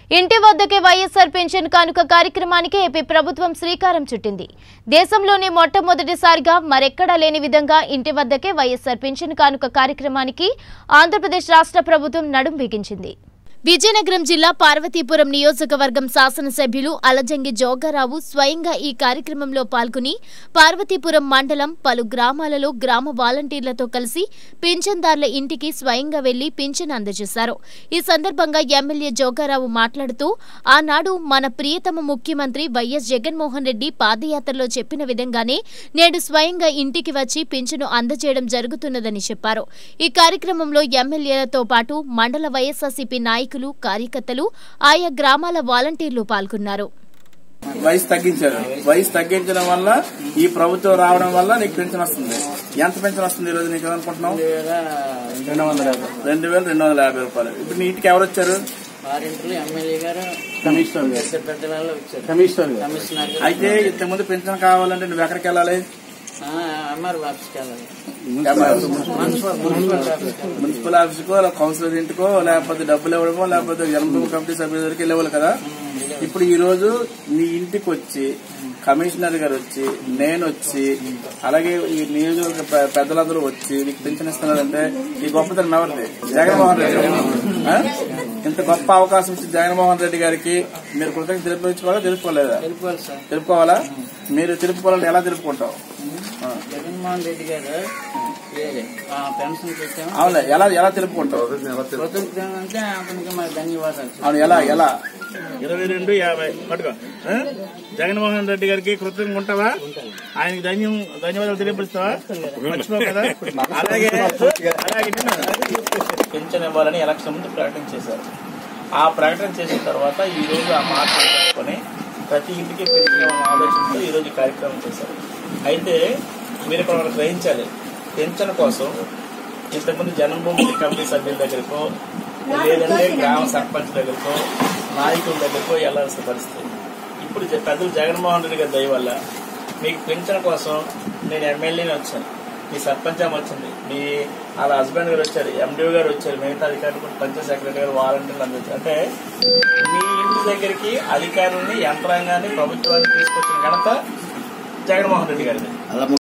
ఇంటి వద్దకే వైఎస్ఆర్ పెన్షన్ కానుక కార్యక్రమానికి ఏపీ ప్రభుత్వం శ్రీకారం చుట్టింది దేశంలోనే మొట్టమొదటిసారిగా మరెక్కడా లేని విధంగా ఇంటి వద్దకే వైఎస్ఆర్ పెన్షన్ కానుక కార్యక్రమానికి ఆంధ్రప్రదేశ్ రాష్ట్ర ప్రభుత్వం నడుం బిగించింది విజయనగరం జిల్లా పార్వతీపురం నియోజకవర్గం శాసనసభ్యులు అలజంగి జోగారావు స్వయంగా ఈ కార్యక్రమంలో పాల్గొని పార్వతీపురం మండలం పలు గ్రామాలలో గ్రామ వాలంటీర్లతో కలిసి పింఛన్దారుల ఇంటికి స్వయంగా వెళ్లి పింఛన్ అందజేశారు ఈ సందర్భంగా ఎమ్మెల్యే జోగారావు మాట్లాడుతూ ఆనాడు మన ప్రియతమ ముఖ్యమంత్రి వైఎస్ జగన్మోహన్ రెడ్డి పాదయాత్రలో చెప్పిన విధంగానే నేడు స్వయంగా ఇంటికి వచ్చి పింఛను అందజేయడం జరుగుతున్నదని చెప్పారు ఈ కార్యక్రమంలో ఎమ్మెల్యేలతో పాటు మండల వైఎస్ఆర్సీపీ నాయకులు కార్యకర్తలు ఆయా గ్రామాల వాలంటీర్లు పాల్గొన్నారు వయసు తగ్గించారు వయసు తగ్గించడం వల్ల ఈ ప్రభుత్వం రావడం వల్ల నీకు పెన్షన్ వస్తుంది ఎంత పెన్షన్ వస్తుంది ఈ రోజు నీకు అనుకుంటున్నావు రెండు వందల యాభై రెండు వేల రెండు వందల యాభై రూపాయలు ఇప్పుడు నీ ఇంటికి ఎవరు వచ్చారు వారింట్లో ఎమ్మెల్యే గారు కమిషనర్ పెద్ద పెద్దలలో వచ్చారు కమిషనర్ కమిషనర్ గారు అయితే ఇంతకుముందు పెన్షన్ కావాలంటే నువ్వు ఎక్కడికి వెళ్ళాలి ఎంఆర్ ఆఫీస్కి వెళ్ళాలి మున్సిపల్ మున్సిపల్ ఆఫీస్కో కౌన్సిలర్ ఇంటికో లేకపోతే డబ్బులు ఇవ్వడమో లేకపోతే జన్మభూమి కమిటీ సభ్యుల దగ్గరికి వెళ్ళేవాళ్ళు కదా ఇప్పుడు ఈ రోజు నీ ఇంటికి వచ్చి కమిషనర్ గారు వచ్చి నేను వచ్చి అలాగే ఈ నియోజకవర్గ పె- పెద్దలందరూ వచ్చి నీకు పెన్షన్ ఇస్తున్నారంటే ఈ గొప్పతనం ఎవరిది జగన్మోహన్ రెడ్డి ఆ? ఇంత గొప్ప అవకాశం ఇచ్చి జగన్మోహన్ రెడ్డి గారికి మీరు కృతజ్ఞత తెలుపుకోవాలా తెలుపుకోలేదా వెళ్ళిపోవాలి సార్ తెలుపుకోవాలా మీరు తెలుపుకోవాలంటే ఎలా తెలుపుకుంటావు ఆ. జగన్మోహన్ రెడ్డి గారు వేరే ఆ, పెన్షన్ పెట్టాము అవునా ఎలా ఎలా తెలుపుకుంటావు కృతజ్ఞతలు అంటే అతనికి మరి ధన్యవాదాలు సార్. అవును ఎలా ఎలా ఇరవై రెండు యాభై పట్టుకో ఆ? జగన్మోహన్ రెడ్డి గారికి కృతజ్ఞంగా ఉంటావా ఆయనకి ధన్యం ధన్యవాదాలు తెలియపరుస్తావా మర్చిపోవు కదా అలాగే అలాగే పెన్షన్ ఇవ్వాలని ఎలక్షన్ ముందు ప్రకటన చేశారు ఆ ప్రకటన చేసిన తర్వాత ఈ రోజు ఆ మాట పెట్టుకొని ప్రతి ఇంటికి పెన్షన్ ఇవ్వాలనే ఆలోచనతో ఈ రోజు ఈ కార్యక్రమం చేశారు అయితే మీరు ఇక్కడ ఒకటి గ్రహించాలి పెన్షన్ కోసం ఇంతకుముందు జన్మభూమి కమిటీ సభ్యుల దగ్గరకో లేదంటే గ్రామ సర్పంచ్ దగ్గరకో నాయకుల దగ్గరకో వెళ్లాల్సిన పరిస్థితి ఇప్పుడు జ- పెద్దలు జగన్మోహన్ రెడ్డి గారి దయ వల్ల మీకు పెన్షన్ కోసం నేను ఎమ్మెల్యేని వచ్చాను మీ సర్పంచ్ ఆమె వచ్చింది మీ వాళ్ళ హస్బెండ్ గారు వచ్చారు ఎండిఓ గారు వచ్చారు మిగతా అధికారులు కూడా పంచాయత్ సెక్రటరీ గారు వాలంటీర్లు అందరూ వచ్చారు. అంటే మీ ఇంటి దగ్గరికి అధికారుల్ని యంత్రాంగాన్ని ప్రభుత్వాన్ని తీసుకొచ్చిన ఘనత జగన్మోహన్ రెడ్డి గారిది